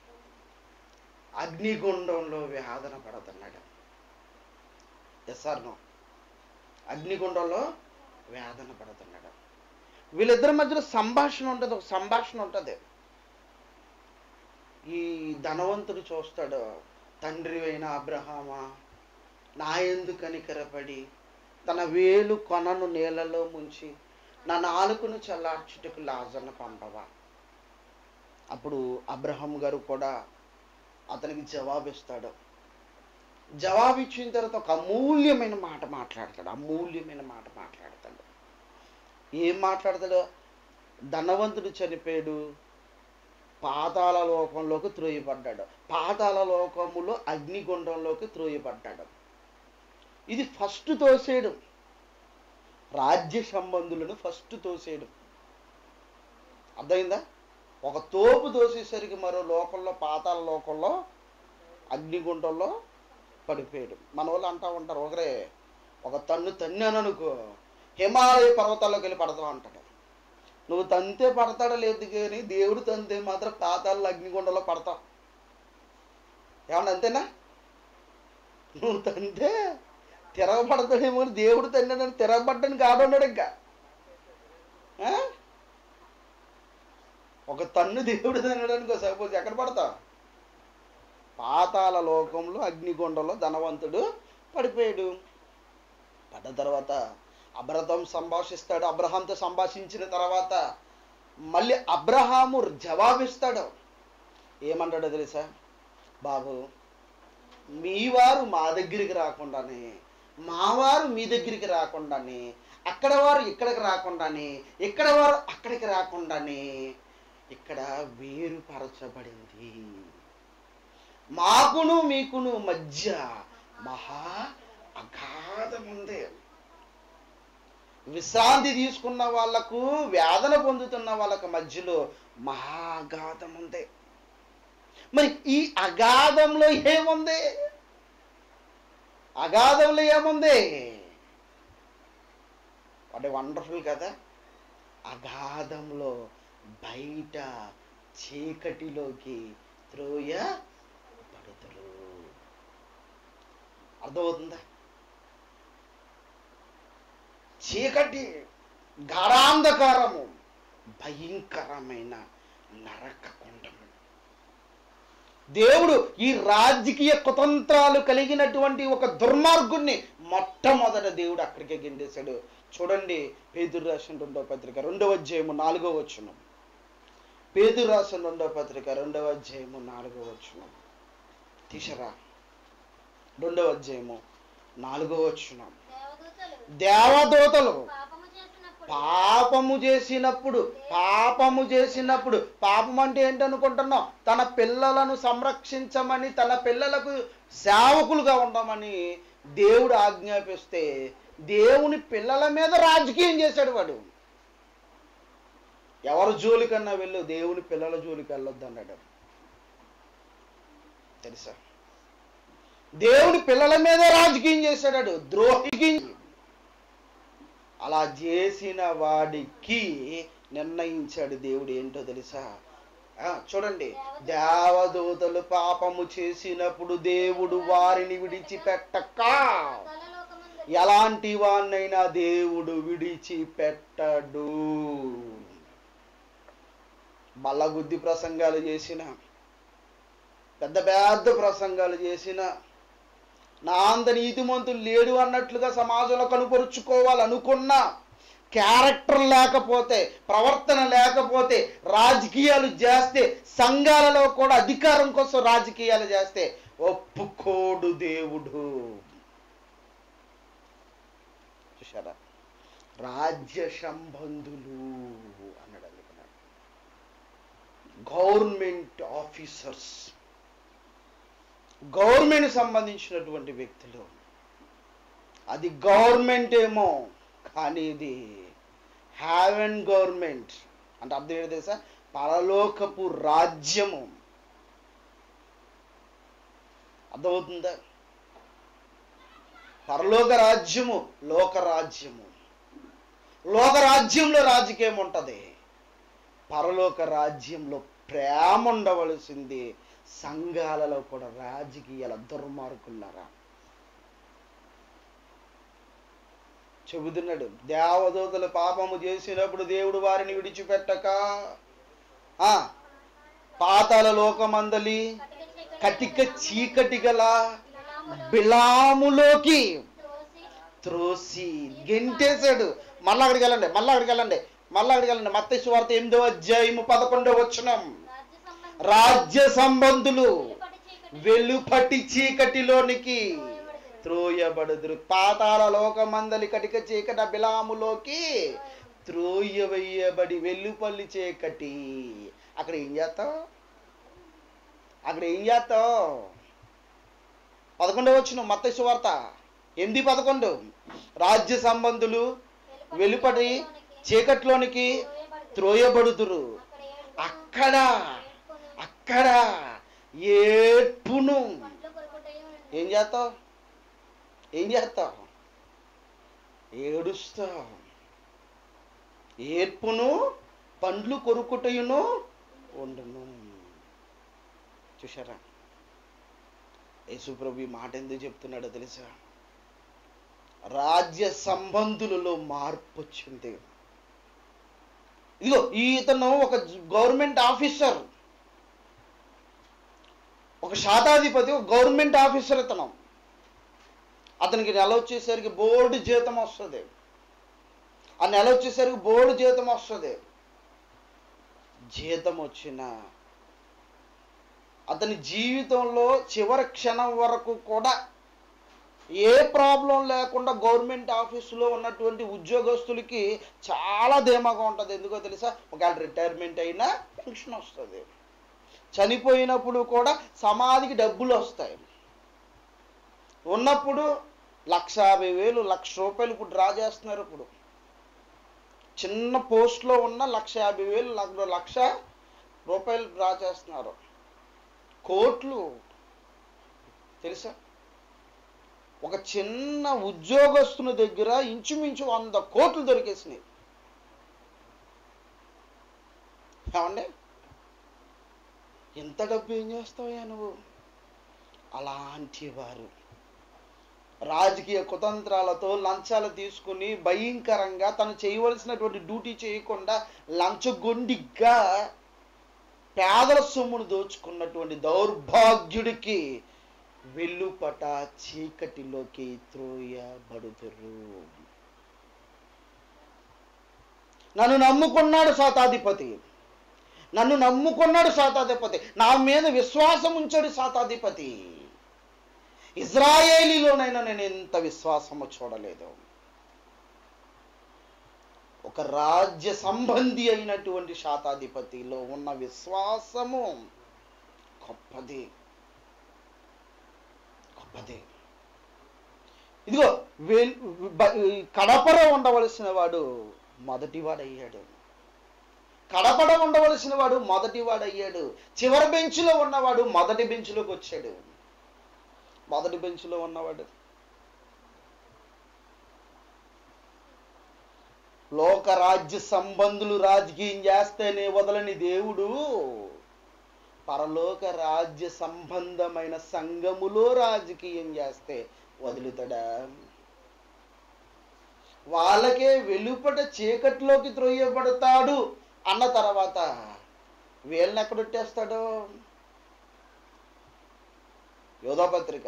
అగ్నిగుండంలో వేదన పడుతున్నాడు ఎస్ ఆర్ నో అగ్నిగుండంలో వేదన పడుతున్నాడు వీళ్ళిద్దరి మధ్యలో సంభాషణ ఉంటుంది ఒక సంభాషణ ఉంటుంది ఈ ధనవంతుడు చూస్తాడు తండ్రి అయిన అబ్రహామా నా ఎందు కనికరపడి తన వేలు కొనను నీళ్ళలో ముంచి నా నాలుకను చల్లార్చుటకు లాజర్ను పంపవా అప్పుడు అబ్రహాం గారు కూడా అతనికి జవాబిస్తాడు జవాబు ఇచ్చిన తర్వాత ఒక అమూల్యమైన మాట మాట్లాడతాడు అమూల్యమైన మాట మాట్లాడతాడు ఏం మాట్లాడతాడు ధనవంతుడు చనిపోయాడు పాతాళ లోకంలోకి త్రోయబడ్డాడు పాతాళ లోకములో అగ్నిగుండంలోకి త్రోయబడ్డాడు ఇది ఫస్ట్ తోసేయడం రాజ్య సంబంధులను ఫస్ట్ తోసేయడం అర్థమైందా ఒక తోపు తోసేసరికి మరో లోకంలో పాతాళ లోకంలో అగ్నిగుండంలో పడిపోయాడు మన వాళ్ళు అంటా ఉంటారు ఒకరే ఒక తన్ను తన్నాను అనుకో హిమాలయ పర్వతాల్లోకి వెళ్ళి పడతావు అంటాడు నువ్వు తంతే పడతాడో లేదు కానీ దేవుడు తంతే మాత్రం పాతాల్లో అగ్నిగుండంలో పడతావు ఏమన్నా అంతేనా నువ్వు తంతే తిరగబడతాడేమో అని దేవుడు తండ్రి తిరగబడ్డానికి ఆడున్నాడు ఇంకా ఆ? ఒక తన్ను దేవుడు తినడానికి సపోజ్ ఎక్కడ పడతావు పాతాల లోకంలో అగ్నిగుండంలో ధనవంతుడు పడిపోయాడు పడ్డ తర్వాత అబ్రహం సంభాషిస్తాడు అబ్రహాంతో సంభాషించిన తర్వాత మళ్ళీ అబ్రహాము జవాబిస్తాడు ఏమంటాడో తెలుసా బాబు మీ వారు మా దగ్గరికి రాకుండానే మా వారు మీ దగ్గరికి రాకుండానే అక్కడ వారు ఇక్కడికి రాకుండానే ఇక్కడ వారు అక్కడికి రాకుండానే ఇక్కడ వేరుపరచబడింది మాకును మీకును మధ్య మహా అగాధం ఉంది విశ్రాంతి తీసుకున్న వాళ్ళకు వేదన పొందుతున్న వాళ్ళకు మధ్యలో మహాగాధం ఉంది మరి ఈ అగాధంలో ఏముంది అగాధంలో ఏముంది వాట్ వండర్ఫుల్ కదా అగాధంలో బయట చీకటిలోకి త్రోయ పడుతురు అర్థమవుతుందా చీకటి గాఢాంధకారము భయంకరమైన నరక కుండము దేవుడు ఈ రాజకీయ కుతంత్రాలు కలిగినటువంటి ఒక దుర్మార్గుణ్ణి మొట్టమొదట దేవుడు అక్కడికే గెండేశాడు చూడండి పేదరు రాసిన రెండవ పత్రిక రెండవ అధ్యాయము నాలుగో వచ్చును పేదరు రాసిన రెండవ పత్రిక రెండవ అధ్యాయము నాలుగో వచ్చును తీసరా రెండవ అధ్యాయము నాలుగో వచ్చును దేవదూతలు దేవదూతలు పాపము చేసినప్పుడు పాపము చేసినప్పుడు పాపము చేసినప్పుడు పాపం అంటే ఏంటనుకుంటున్నావు తన పిల్లలను సంరక్షించమని తన పిల్లలకు సేవకులుగా ఉండమని దేవుడు ఆజ్ఞాపిస్తే దేవుని పిల్లల మీద రాజకీయం చేశాడు వాడు ఎవరి జోలికన్నా వెళ్ళు దేవుని పిల్లల జోలికి వెళ్ళొద్దు అన్నాడు తెలుసా దేవుని పిల్లల మీద రాజకీయం చేశాడు ద్రోహికి అలా చేసిన వాడికి నిర్ణయించాడు దేవుడు ఏంటో తెలుసా ఆ, చూడండి దేవదూతలు పాపము చేసినప్పుడు దేవుడు వారిని విడిచిపెట్టక తలలోకమందు ఎలాంటి వాన్నైనా దేవుడు విడిచిపెట్టడు బల్లగుద్ది ప్రసంగాలు చేసిన పెద్ద పెద్ద ప్రసంగాలు చేసిన నా అంత నీతిమంతులు లేడు అన్నట్లుగా సమాజంలో కనుపరుచుకోవాలనుకున్నా క్యారెక్టర్ లేకపోతే ప్రవర్తన లేకపోతే రాజకీయాలు చేస్తే సంఘాలలో కూడా అధికారం కోసం రాజకీయాలు చేస్తే ఒప్పుకోడు దేవుడు చూసారా రాజ్య సంబంధులు అన్నాడు అందుకన్నాడు గవర్నమెంట్ ఆఫీసర్స్ గవర్నమెంట్ సంబంధించినటువంటి వ్యక్తులు అది గవర్నమెంట్ ఏమో కానీ ఇది హ్యావెన్ గవర్నమెంట్ అంటే అర్థం ఏంటి తెలుసా పరలోకపు రాజ్యము అర్థమవుతుందా పరలోక రాజ్యము లోక రాజ్యము లోక రాజ్యంలో రాజకీయం ఉంటుంది పరలోక రాజ్యంలో ప్రేమ ఉండవలసింది సంఘాలలో కూడా రాజకీయాల దుర్మార్గులారా చెబుతున్నాడు దేవదూతలు పాపము చేసినప్పుడు దేవుడు వారిని విడిచిపెట్టక ఆ పాతాల లోకమందలి కటిక చీకటి గల బిలాములోకి త్రోసి గెంటేశాడు మళ్ళీ అక్కడికి వెళ్ళండి మళ్ళీ అక్కడికి వెళ్ళండి మళ్ళీ అక్కడికి వెళ్ళండి మత్త వార్త ఎనిమిదో అధ్యాయము పదకొండో వచ్చినం రాజ్య సంబంధులు వెలుపటి చీకటిలోనికి త్రోయబడుదురు పాతాల లోకమందలి కటిక చీకట బిలాములోకి త్రోయవేయబడి వెల్లుపల్లి చీకటి అక్కడ ఏం చేస్తావు అక్కడ ఏం చేస్తావు పదకొండవ వచ్చిన మత్స్య వార్త ఎనిమిది పదకొండు రాజ్య సంబంధులు వెలుపటి చీకట్లోనికి త్రోయబడుదురు అక్కడ అక్కడ ఏడ్పును ఏం చేస్తావు ఏం చేస్తావు ఏడుస్తావు ఏడ్పును పండ్లు కొరుకుటయును ఉండును చూసారా యేసుప్రభు ఈ మాట ఎందుకు చెప్తున్నాడో తెలుసా రాజ్య సంబంధులలో మార్పు వచ్చింది ఇదిగో ఈ ఇతను ఒక గవర్నమెంట్ ఆఫీసర్ ఒక శాతాధిపతి ఒక గవర్నమెంట్ ఆఫీసర్ ఇతను అతనికి నెల వచ్చేసరికి బోర్డు జీతం వస్తుంది ఆ నెల వచ్చేసరికి బోర్డు జీతం వస్తుంది జీతం వచ్చిన అతని జీవితంలో చివరి క్షణం వరకు కూడా ఏ ప్రాబ్లం లేకుండా గవర్నమెంట్ ఆఫీసులో ఉన్నటువంటి ఉద్యోగస్తులకి చాలా ధీమాగా ఉంటుంది ఎందుకో తెలుసా ఒకవేళ రిటైర్మెంట్ అయినా పెన్షన్ వస్తుంది చనిపోయినప్పుడు కూడా సమాధికి డబ్బులు వస్తాయి ఉన్నప్పుడు లక్ష యాభై వేలు లక్ష రూపాయలు ఇప్పుడు డ్రా చేస్తున్నారు ఇప్పుడు చిన్న పోస్ట్లో ఉన్న లక్ష యాభై వేలు లక్ష- లక్ష రూపాయలు డ్రా చేస్తున్నారు కోట్లు తెలుసా ఒక చిన్న ఉద్యోగస్తుని దగ్గర ఇంచుమించు వంద కోట్లు దొరికేసినాయి ఏమండి ఎంత డబ్బు ఏం చేస్తావయ్యా నువ్వు అలాంటి వారు రాజకీయ కుతంత్రాలతో లంచాలు తీసుకుని భయంకరంగా తను చేయవలసినటువంటి డ్యూటీ చేయకుండా లంచగొండిగా పేదల సొమ్మును దోచుకున్నటువంటి దౌర్భాగ్యుడికి వెల్లుపట చీకటిలోకి త్రోయబడుదురు నన్ను నమ్ముకున్నాడు శాతాధిపతి నన్ను నమ్ముకున్నాడు శాతాధిపతి నా మీద విశ్వాసం ఉంచాడు శాతాధిపతి ఇజ్రాయేలీలోనైనా నేను ఎంత విశ్వాసము చూడలేదు ఒక రాజ్య సంబంధి అయినటువంటి శాతాధిపతిలో ఉన్న విశ్వాసము గొప్పది గొప్పది ఇదిగో వేల్ బ- కడపర ఉండవలసిన వాడు మొదటివాడయ్యాడు కడపడ ఉండవలసిన వాడు మొదటివాడయ్యాడు చివరి బెంచ్లో ఉన్నవాడు మొదటి బెంచ్లోకి వచ్చాడు మొదటి బెంచ్లో ఉన్నవాడు లోక రాజ్య సంబంధులు రాజకీయం చేస్తేనే వదలని దేవుడు పరలోక రాజ్య సంబంధమైన సంఘములో రాజకీయం చేస్తే వదులుతాడా వాళ్ళకే వెలుపట చీకట్లోకి త్రొయ్యబడతాడు అన్న తర్వాత వీళ్ళని ఎక్కడొట్టేస్తాడు యోధాపత్రిక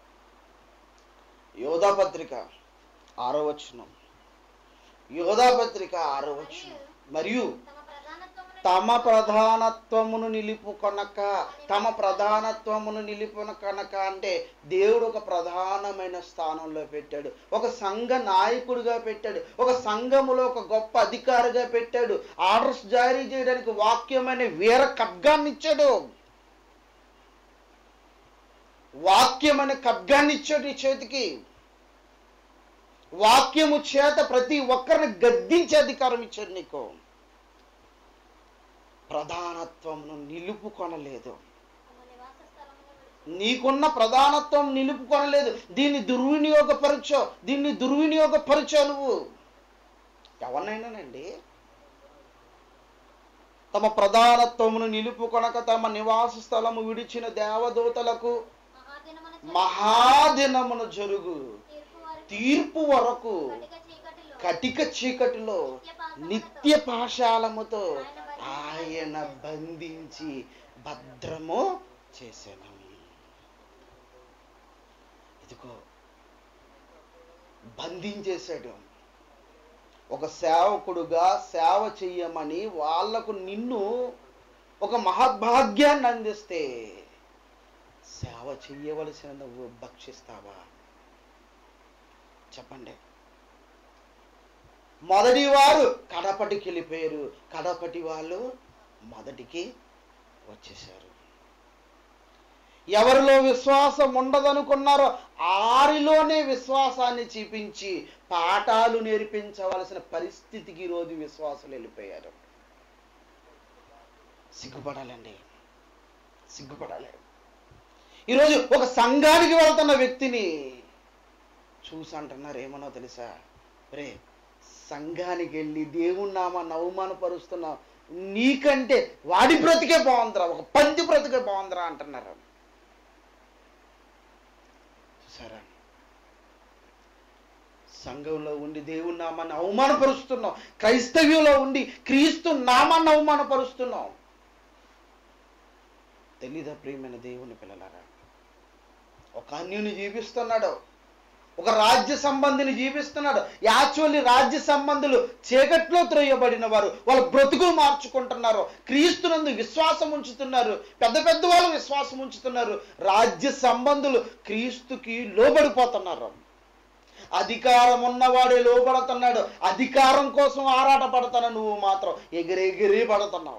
యోధాపత్రిక ఆరో వచనం యోధాపత్రిక ఆరో వచనం మరియు తమ ప్రధానత్వమును తమ ప్రధానత్వమును నిలుపుకొనక తమ ప్రధానత్వమును నిలుపుకొనక అంటే దేవుడు ఒక ప్రధానమైన స్థానంలో పెట్టాడు ఒక సంఘ నాయకుడిగా పెట్టాడు ఒక సంఘములో ఒక గొప్ప అధికారిగా పెట్టాడు ఆర్డర్స్ జారీ చేయడానికి వాక్యమైన వీర ఖడ్గాన్ని ఇచ్చాడు వాక్యం అనే ఖడ్గాన్ని ఇచ్చాడు ఈ చేతికి వాక్యము చేత ప్రతి ఒక్కరిని గద్దించే అధికారం ఇచ్చాడు నీకు ప్రధానత్వమును నిలుపుకొనలేదు తమ నివాస స్థలమును విడిచి నీకున్న ప్రధానత్వం నిలుపుకొనలేదు దీన్ని దుర్వినియోగపరచో దీన్ని దుర్వినియోగపరచో నువ్వు ఎవరినైనానండి తమ ప్రధానత్వమును నిలుపుకొనక తమ నివాస స్థలము విడిచిన దేవదూతలకు మహాదినమున మహాదినమును జరుగు తీర్పు వారికి తీర్పు వరకు కటిక కటిక చీకటిలో చీకటిలో నిత్య పాశాలముతో ఆయన బంధించి భద్రము చేశాను ఇదిగో బంధించేశాడు ఒక సేవకుడుగా సేవ చెయ్యమని వాళ్లకు నిన్ను ఒక మహద్భాగ్యాన్ని అందిస్తే సేవ చెయ్యవలసిన నువ్వు భక్షిస్తావా చెప్పండి మొదటి వారు కడపటికి వెళ్ళిపోయారు కడపటి వాళ్ళు మొదటికి వచ్చేసారు ఎవరిలో విశ్వాసం ఉండదనుకున్నారో ఆరిలోనే విశ్వాసాన్ని చూపించి పాఠాలు నేర్పించవలసిన పరిస్థితికి ఈరోజు విశ్వాసులు వెళ్ళిపోయారు సిగ్గుపడాలండి సిగ్గుపడాలి ఈరోజు ఒక సంఘానికి వెళ్తున్న వ్యక్తిని చూసి అంటున్నారు ఏమనో తెలుసా రే సంఘానికి వెళ్ళి దేవుని నామాన్ని అవమానపరుస్తున్నావు నీకంటే వాడి బ్రతికే బాగుందిరా ఒక పంది బ్రతికే బాగుందిరా అంటున్నారు చూసారా సంఘంలో ఉండి దేవుని నామాన్ని అవమానపరుస్తున్నాం క్రైస్తవ్యంలో ఉండి క్రీస్తు నామాన్ని అవమానపరుస్తున్నాం తెలీదా ప్రియమైన దేవుని పిల్లలారా ఒక అన్యుని జీవిస్తున్నాడు ఒక రాజ్య సంబంధిని జీవిస్తున్నాడు యాక్చువల్లీ రాజ్య సంబంధులు చీకట్లో త్రోయబడిన వారు వాళ్ళ బ్రతుకులు మార్చుకుంటున్నారు క్రీస్తునందు విశ్వాసం ఉంచుతున్నారు పెద్ద పెద్ద వాళ్ళు విశ్వాసం ఉంచుతున్నారు రాజ్య సంబంధులు క్రీస్తుకి లోబడిపోతున్నారు అధికారం ఉన్నవాడే లోబడుతున్నాడు అధికారం కోసం ఆరాట పడుతున్నా నువ్వు మాత్రం ఎగిరెగిరి పడుతున్నావు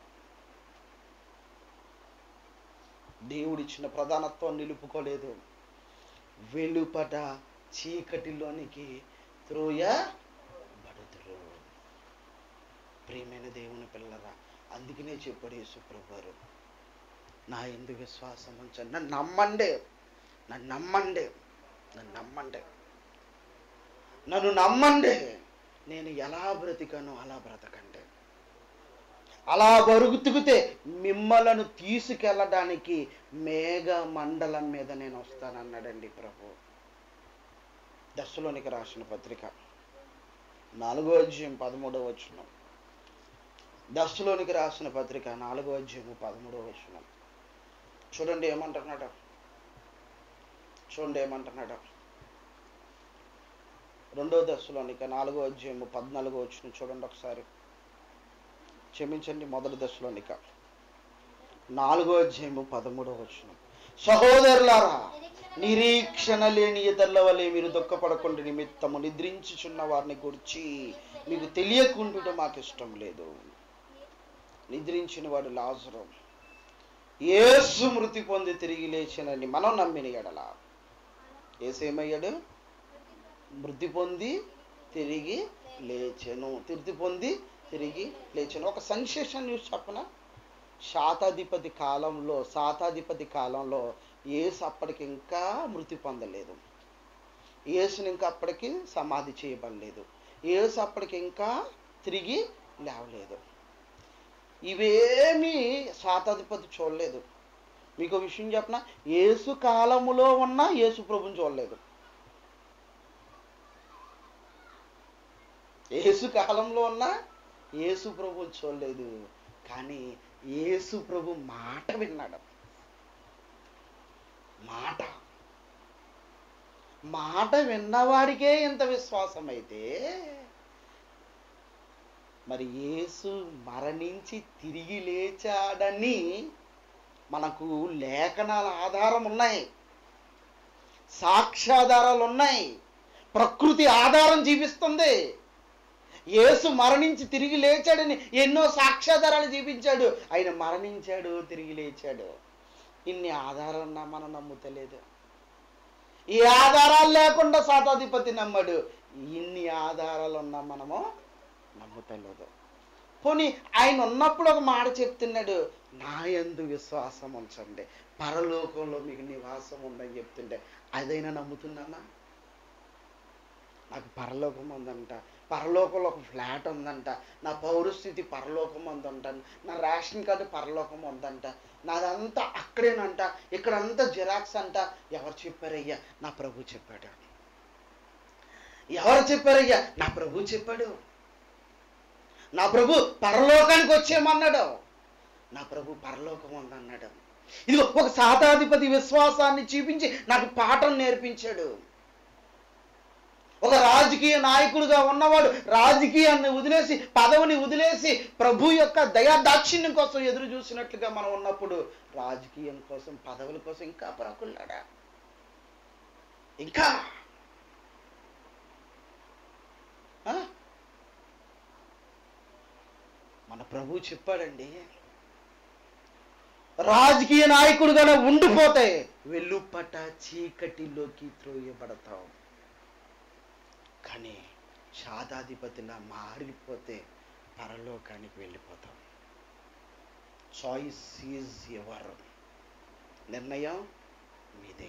దేవుడిచ్చిన ప్రధానత్వం నిలుపుకోలేదు వెలుపట చీకటిలోనికి త్రోయబడుతురు ప్రియమైన దేవుని పిల్లరా అందుకనే చెప్పాడు యేసుప్రభు గారు నా ఎందు విశ్వాసం ఉంచండి నన్ను నమ్మండి నన్ను నమ్మండి నన్ను నమ్మండి నన్ను నమ్మండి నేను ఎలా బ్రతికానో అలా బ్రతకండి అలా బరుగుతుకుతే మిమ్మలను తీసుకెళ్ళడానికి మేఘ మండలం మీద నేను వస్తానన్నాడండి ప్రభు దశలోనికి రాసిన పత్రిక నాలుగో అధ్యాయం పదమూడవ వచనం దశలోనికి రాసిన పత్రిక నాలుగో అధ్యాయం పదమూడవ వచనం చూడండి ఏమంటున్నాడు చూడండి ఏమంటున్నాడు రెండో దశలోనిక నాలుగో అధ్యాయము పద్నాలుగో వచ్చిన చూడండి ఒకసారి క్షమించండి మొదటి దశలోనిక నాలుగో అధ్యాయము పదమూడో వచ్చిన సహోదరులారా నిరీక్షణ లేని ఇతరుల వలె మీరు దుఃఖపడకుండా నిమిత్తము నిద్రించుచున్న వారిని గురించి మీకు తెలియకుండుట మాకు ఇష్టం లేదు నిద్రించిన వాడు లాజరు యేసు మృతి పొంది తిరిగి లేచినని మనం నమ్మిన ఎడల ఏసేమయ్యాడు మృతి పొంది తిరిగి లేచెను తిరిగి పొంది తిరిగి లేచెను ఒక సంశేషం న్యూస్ చెప్పన శాతాధిపతి కాలంలో శాతాధిపతి కాలంలో యేసు అప్పటికి ఇంకా మృతి పొందలేదు యేసుని ఇంకా అప్పటికి సమాధి చేయబడలేదు యేసు అప్పటికి ఇంకా తిరిగి లేవలేదు ఇవేమీ శాతాధిపతి చూడలేదు మీకు ఒక విషయం చెప్పన యేసు కాలములో ఉన్న యేసు ప్రభుని చూడలేదు యేసు కాలంలో ఉన్న యేసు ప్రభుని చూడలేదు కానీ యేసు ప్రభు మాట విన్నాడు మాట మాట విన్నవాడికే ఇంత విశ్వాసం అయితే మరి యేసు మరణించి తిరిగి లేచాడని మనకు లేఖనాల ఆధారం ఉన్నాయి సాక్ష్యాధారాలు ఉన్నాయి ప్రకృతి ఆధారం జీవిస్తుంది యేసు మరణించి తిరిగి లేచాడని ఎన్నో సాక్ష్యాధారాలు జీవించాడు ఆయన మరణించాడు తిరిగి లేచాడు ఇన్ని ఆధారాలున్నా మనం నమ్ముతలేదు ఈ ఆధారాలు లేకుండా శాతాధిపతి నమ్మడు ఇన్ని ఆధారాలు ఉన్నా మనము నమ్ముతలేదు పోనీ ఆయన ఉన్నప్పుడు ఒక మాట చెప్తున్నాడు నా యందు విశ్వాసం ఉంచండి పరలోకంలో మీకు నివాసం ఉందని చెప్తుంటే అదైనా నమ్ముతున్నామా నాకు పరలోకం ఉందంట పరలోకంలో ఒక ఫ్లాట్ ఉందంట నా పౌరస్థితి పరలోకం ఉందంట నా రేషన్ కార్డు పరలోకం ఉందంట నాదంతా అక్కడేనంట ఇక్కడంతా జిరాక్స్ అంట ఎవరు చెప్పారయ్యా నా ప్రభు చెప్పాడు ఎవరు చెప్పారయ్యా నా ప్రభు చెప్పాడు నా ప్రభు పరలోకానికి వచ్చేయమన్నాడు నా ప్రభు పరలోకం ఉందన్నాడు ఇది ఒక శాతాధిపతి విశ్వాసాన్ని చూపించి నాకు పాఠం నేర్పించాడు ఒక రాజకీయ నాయకుడిగా ఉన్నవాడు రాజకీయాన్ని వదిలేసి పదవిని వదిలేసి ప్రభు యొక్క దయా దాక్షిణ్యం కోసం ఎదురు చూసినట్లుగా మనం ఉన్నప్పుడు రాజకీయం కోసం పదవుల కోసం ఇంకా పరకున్నాడా ఇంకా ఆ? మన ప్రభు చెప్పాడండి రాజకీయ నాయకుడుగానే ఉండిపోతే వెల్లుపట చీకటిలోకి త్రోయబడతాం కానీ శాతాధిపతిలా మారిపోతే పరలోకానికి వెళ్ళిపోతాం చాయిస్ ఈజ్ ఎవర్ నిర్ణయం మీదే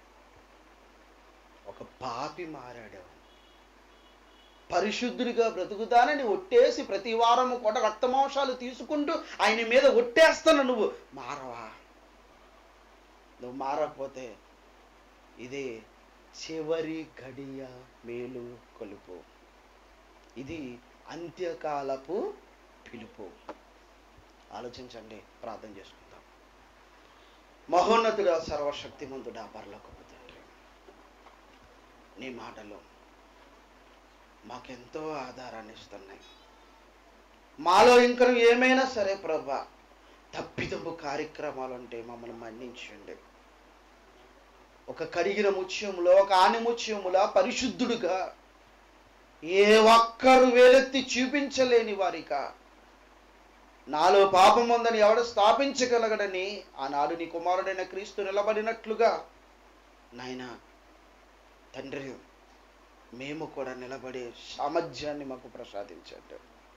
ఒక పాపి మారాడు పరిశుద్ధుడిగా బ్రతుకుతానని ఒట్టేసి ప్రతి వారము కూడా రక్తమాంసాలు తీసుకుంటూ ఆయన మీద ఒట్టేస్తాను నువ్వు మారవా నువ్వు మారకపోతే ఇదే చివరి గడియ మేలు కొలుపు ఇది అంత్యకాలపు పిలుపు ఆలోచించండి ప్రార్థన చేసుకుందాం మహోన్నతుడా సర్వశక్తిమంతుడా పరలోకపు తండ్రి నీ మాటలు మాకెంతో ఆధారాన్ని ఇస్తున్నాయి మాలో ఇంకా ఏమైనా సరే ప్రభా తప్పిదపు కార్యక్రమాలు ఉంటే మమ్మల్ని మన్నించండి ఒక కడిగిన ముత్యములో ఒక ఆనిముత్యములా పరిశుద్ధుడుగా ఏ ఒక్కరు వేలెత్తి చూపించలేని వారిగా నాలో పాపం ఉందని ఎవడు స్థాపించగలగడని ఆనాడు నీ కుమారుడైన క్రీస్తు నిలబడినట్లుగా నాయన తండ్రి మేము కూడా నిలబడే సామర్థ్యాన్ని మాకు ప్రసాదించండి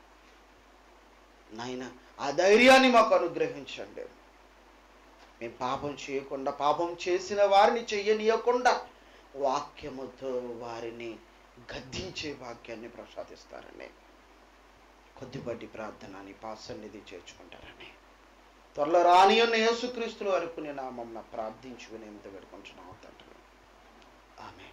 నాయన ఆ ధైర్యాన్ని మాకు అనుగ్రహించండి మేము పాపం చేయకుండా పాపం చేసిన వారిని చెయ్యనీయకుండా వాక్యముతో వారిని గద్దించే వాక్యాన్ని ప్రసాదిస్తారని కొద్దిపాటి ప్రార్థనని పాసన్నిధి చేర్చుకుంటారని త్వరలో రాని ఉన్న యేసుక్రీస్తులు వరకు నేను నామం ప్రార్థించుకునేంత పెట్టుకుంటున్నాం తండ్రి ఆమె